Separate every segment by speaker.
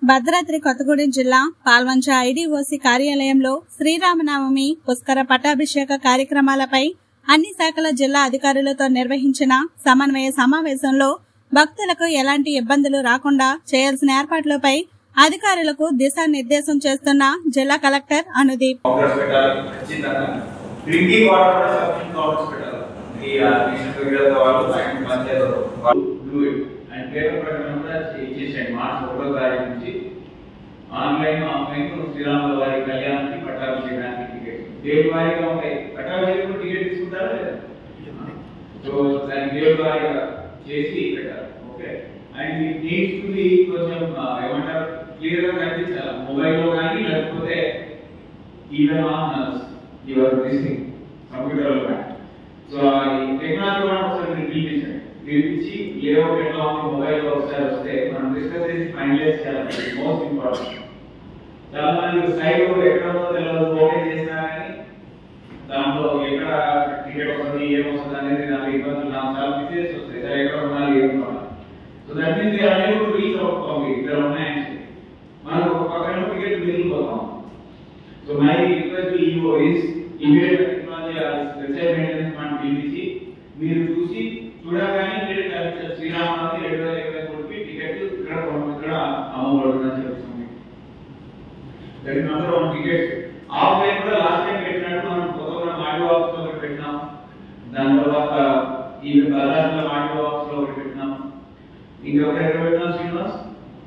Speaker 1: భద్రాద్రి కొత్తగూడెం జిల్లా పాల్వంచ ఐడీఓసీ కార్యాలయంలో శ్రీరామనవమి పుష్కర పట్టాభిషేక కార్యక్రమాలపై అన్ని శాఖల జిల్లా అధికారులతో నిర్వహించిన సమన్వయ సమావేశంలో భక్తులకు ఎలాంటి ఇబ్బందులు రాకుండా చేయాల్సిన ఏర్పాట్లపై అధికారులకు దిశానిర్దేశం చేస్తున్న జిల్లా కలెక్టర్ అనుదీప్
Speaker 2: కౌంటర్స్ పెట్టాలి ఖచ్చితంగా డ్రింకింగ్ వాటర్ కూడా సఫిషియెంట్ కౌంటర్స్ పెట్టాలి ఈ మిషన్ విగ్రహ వాళ్ళు అండ్ పంచాయత్ వాళ్ళు డూ ఇట్ అండ్ పేపర్ ప్రకటన కూడా ఇచ్చేసేయండి మార్చి ఒకటో తారీఖు నుంచి ఆన్లైన్ ఆఫ్లైన్ శ్రీరాముల వారి కళ్యాణానికి పట్టాభిషేకానికి టికెట్ డేట్ వారీగా ఉంటాయి పట్టాభిషేకం టికెట్ తీసుకుంటారా లేదా సో దాన్ని డేట్ వారీగా చేసి పెట్టాలి okay and it needs to be కొంచెం ఆ, ఏమంటారు క్లియర్ గా కనిపించాలి మొబైల్ లో కానీ లేకపోతే even on your this thing computer లో కానీ సో ఈ టెక్నాలజీ కూడా ఒకసారి మీరు పిలిపించండి పిలిపించి ఏ ఒక ఎట్లా ఉంది మొబైల్ లో ఒకసారి వస్తే మనం డిస్కస్ చేసి ఫైనలైజ్ చేయాలి మోస్ట్ ఇంపార్టెంట్ చాలా మంది సైడ్ ఎక్కడ ఉందో తెలియదు ఓపెన్ చేసినా కానీ దాంట్లో ఎక్కడ టికెట్ వస్తుంది ఏం వస్తుంది అనేది నాకు ఇబ్బందులు నాకు చాలా మెసేజ్ వస్తాయి సరే ఎక్కడ ఉండాలి ఏం ఉండాలి so that means they are able to reach out copy ఇక్కడ ఉన్నాయని చెప్పి మనకు ఒక పక్కన టికెట్ మిగిలిపోతాం so my request to you is immediate technology website maintenance fund పిలిచి మీరు చూసి చూడగానే మీరు శ్రీరామనవమి రెండు వేల ఇరవై మూడుకి టికెట్ ఇక్కడ కొన- ఇక్కడ అమ్మబడుతుందని చెప్తుంది that is number one tickets offline కూడా లాస్ట్ టైం పెట్టినట్టు మనం కొత్తగా మాడియో ఆఫీస్ లో ఒకటి పెట్టినాం దాని తర్వాత ఈ బజార్ లో మాడియో ఆఫీస్ లో ఒకటి పెట్టినాం ఇంకొకటి ఎక్కడ పెట్టినాం శ్రీనివాస్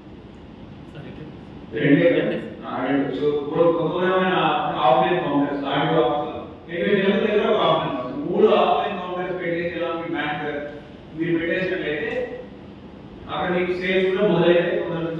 Speaker 2: రెండే కదా? ఆ, రెండు సో కొ- కొత్తగా ఆఫ్లైన్ కౌంటర్స్ ఆడియో ఆఫీస్ ఎనిమిది నెలల దగ్గర ఒక ఆఫ్లైన్ కౌంటర్ మూడు ఆఫ్లైన్ కౌంటర్స్ పెట్టేసి ఇలా మీ బ్యాంక్ మీరు పెట్టేసినట్లయితే అక్కడ మీకు సేల్స్ కూడా మొదలైతే కొందరు